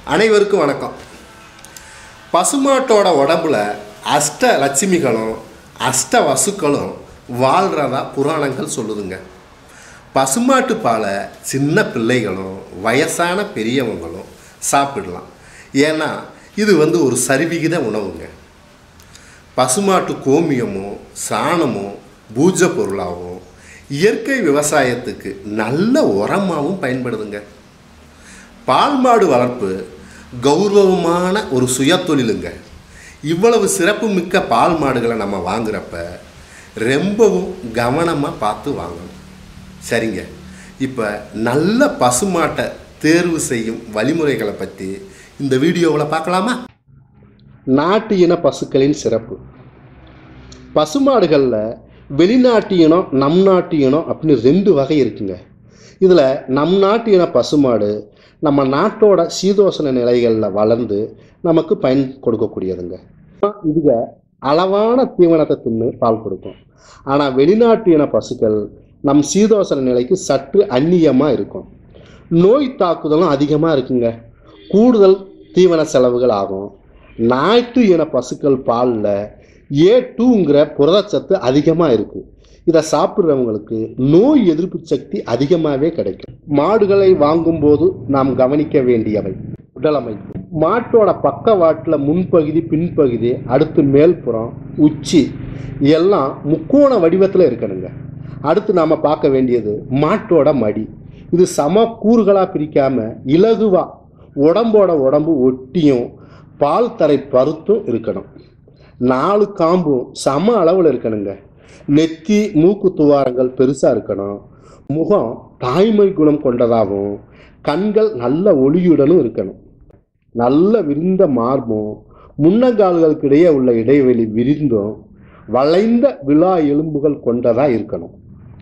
அனைவருக்கும் வணக்கம் பசுமாட்டோட உடம்புல அஷ்ட லட்சுமிகளும் அஷ்ட வசுக்களும் வாழ்கிறதா புராணங்கள் சொல்லுதுங்க பசுமாட்டு பாலை சின்ன பிள்ளைகளும் வயசான பெரியவங்களும் சாப்பிடலாம் ஏன்னா இது வந்து ஒரு சரிவிகித உணவுங்க பசுமாட்டு கோமியமும் சாணமும் பூஜை பொருளாகவும் இயற்கை விவசாயத்துக்கு நல்ல உரமாகவும் பயன்படுதுங்க பால் மாடு வளர்ப்பு கௌரவமான ஒரு சுயதொழிலுங்க இவ்வளவு சிறப்பு மிக்க பால் மாடுகளை நம்ம வாங்குறப்ப ரொம்பவும் கவனமாக பார்த்து வாங்கணும் சரிங்க இப்போ நல்ல பசுமாட்டை தேர்வு செய்யும் வழிமுறைகளை பற்றி இந்த வீடியோவில் பார்க்கலாமா நாட்டு இன பசுக்களின் சிறப்பு பசுமாடுகளில் வெளிநாட்டு இனம் நம் நாட்டு இனம் அப்படின்னு ரெண்டு வகை இருக்குங்க இதில் நம் நாட்டு இன பசுமாடு நம்ம நாட்டோட சீதோசன நிலைகளில் வளர்ந்து நமக்கு பயன் கொடுக்கக்கூடியதுங்க இதுக அளவான தீவனத்தை தின்னு பால் கொடுக்கும் ஆனால் வெளிநாட்டு இன பசுக்கள் நம் சீதோசன நிலைக்கு சற்று அந்நியமாக இருக்கும் நோய் தாக்குதலும் அதிகமாக இருக்குங்க கூடுதல் தீவன செலவுகள் ஆகும் நாட்டு இன பசுக்கள் பாலில் ஏ டூங்கிற புரதச்சத்து அதிகமாக இருக்குது இதை சாப்பிட்றவங்களுக்கு நோய் எதிர்ப்பு சக்தி அதிகமாகவே கிடைக்கும் மாடுகளை வாங்கும்போது நாம் கவனிக்க வேண்டியவை உடலமைப்பு மாட்டோட பக்கவாட்டில் முன்பகுதி பின்பகுதி அடுத்து மேல்புறம் உச்சி எல்லாம் முக்கோண வடிவத்தில் இருக்கணுங்க அடுத்து நாம் பார்க்க வேண்டியது மாட்டோட மடி இது சம கூறுகளாக பிரிக்காமல் இலகுவா உடம்போட உடம்பு ஒட்டியும் பால் தரை பருத்தும் இருக்கணும் நாலு காம்பும் சம அளவில் இருக்கணுங்க நெத்தி மூக்கு துவாரங்கள் பெருசாக இருக்கணும் முகம் தாய்மை குணம் கொண்டதாகவும் கண்கள் நல்ல ஒளியுடனும் இருக்கணும் நல்ல விரிந்த மார்பும் முன்னங்கால்களுக்கு இடையே உள்ள இடைவெளி விரிந்தும் வளைந்த விழா எலும்புகள் கொண்டதாக இருக்கணும்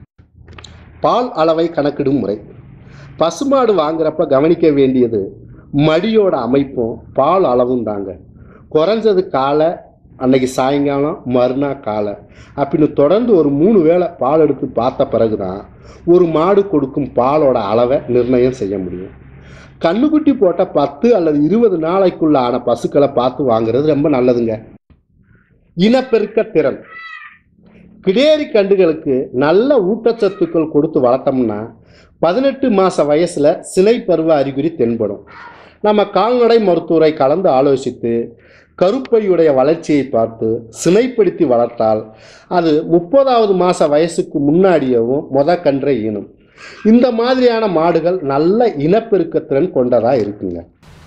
பால் அளவை கணக்கிடும் முறை பசுமாடு வாங்குறப்ப கவனிக்க வேண்டியது மடியோட அமைப்பும் பால் அளவும் தாங்க குறைஞ்சது காலை அன்னைக்கு சாயங்காலம் மறுநாள் காலை அப்படின்னு தொடர்ந்து ஒரு மூணு வேளை பால் எடுத்து பார்த்த பிறகு தான் ஒரு மாடு கொடுக்கும் பாலோட அளவை நிர்ணயம் செய்ய முடியும் கண்ணுக்குட்டி போட்ட பத்து அல்லது இருபது நாளைக்குள்ள ஆன பசுக்களை பார்த்து வாங்குறது ரொம்ப நல்லதுங்க இனப்பெருக்க திறன் கிடேரி கண்டுகளுக்கு நல்ல ஊட்டச்சத்துக்கள் கொடுத்து வளர்த்தோம்னா பதினெட்டு மாத வயசில் சினை பருவ அறிகுறி தென்படும் நம்ம கால்நடை மருத்துவரை கலந்து ஆலோசித்து கருப்பையுடைய வளர்ச்சியை பார்த்து சினைப்படுத்தி வளர்த்தால் அது முப்பதாவது மாத வயசுக்கு முன்னாடியவும் முத கன்றை ஈனும் இந்த மாதிரியான மாடுகள் நல்ல இனப்பெருக்கத்திறன் கொண்டதாக இருக்குங்க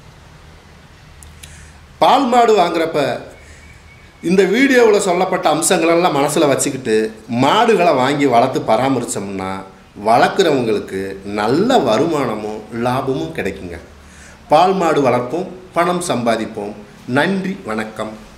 பால் மாடு வாங்குறப்ப இந்த வீடியோவில் சொல்லப்பட்ட அம்சங்களெல்லாம் மனசில் வச்சுக்கிட்டு மாடுகளை வாங்கி வளர்த்து பராமரித்தோம்னா வளர்க்குறவங்களுக்கு நல்ல வருமானமும் லாபமும் கிடைக்குங்க பால் மாடு வளர்ப்போம் பணம் சம்பாதிப்போம் நன்றி வணக்கம்